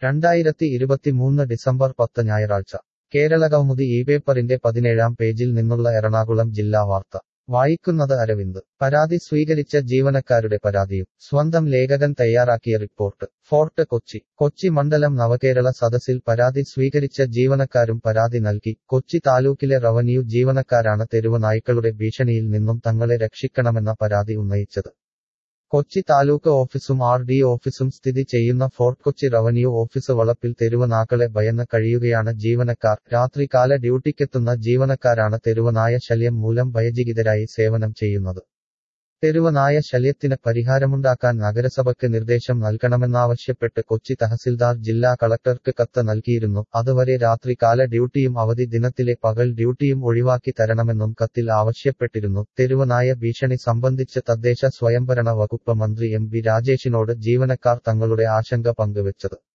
രണ്ടായിരത്തി ഇരുപത്തിമൂന്ന് ഡിസംബർ പത്ത് ഞായറാഴ്ച കേരളകൗമുദി ഈ പേപ്പറിന്റെ പതിനേഴാം പേജിൽ നിന്നുള്ള എറണാകുളം ജില്ലാ വാർത്ത വായിക്കുന്നത് അരവിന്ദ് പരാതി സ്വീകരിച്ച ജീവനക്കാരുടെ പരാതിയും സ്വന്തം ലേഖകൻ തയ്യാറാക്കിയ റിപ്പോർട്ട് ഫോർട്ട് കൊച്ചി കൊച്ചി മണ്ഡലം നവകേരള സദസ്സിൽ പരാതി സ്വീകരിച്ച ജീവനക്കാരും പരാതി നൽകി കൊച്ചി താലൂക്കിലെ റവന്യൂ ജീവനക്കാരാണ് തെരുവ് നായ്ക്കളുടെ ഭീഷണിയിൽ നിന്നും തങ്ങളെ രക്ഷിക്കണമെന്ന പരാതി ഉന്നയിച്ചത് കൊച്ചി താലൂക്ക് ഓഫീസും ആർ ഡി ഓഫീസും സ്ഥിതി ചെയ്യുന്ന ഫോർട്ട് കൊച്ചി റവന്യൂ ഓഫീസ് വളപ്പിൽ തെരുവ് നാക്കളെ ഭയന്ന് കഴിയുകയാണ് ജീവനക്കാർ രാത്രികാല ഡ്യൂട്ടിക്കെത്തുന്ന ജീവനക്കാരാണ് തെരുവ് നായ ശല്യം മൂലം ഭയചികിതരായി സേവനം ചെയ്യുന്നത് തെരുവ് നായ ശല്യത്തിന് പരിഹാരമുണ്ടാക്കാൻ നഗരസഭയ്ക്ക് നിർദ്ദേശം നൽകണമെന്നാവശ്യപ്പെട്ട് കൊച്ചി തഹസിൽദാർ ജില്ലാ കളക്ടർക്ക് കത്ത് നൽകിയിരുന്നു അതുവരെ രാത്രികാല ഡ്യൂട്ടിയും അവധി ദിനത്തിലെ പകൽ ഡ്യൂട്ടിയും ഒഴിവാക്കി തരണമെന്നും കത്തിൽ ആവശ്യപ്പെട്ടിരുന്നു തെരുവ് നായ ഭീഷണി സംബന്ധിച്ച് തദ്ദേശ സ്വയംഭരണ വകുപ്പ് മന്ത്രി എം വി രാജേഷിനോട് ജീവനക്കാർ തങ്ങളുടെ ആശങ്ക പങ്കുവച്ചത്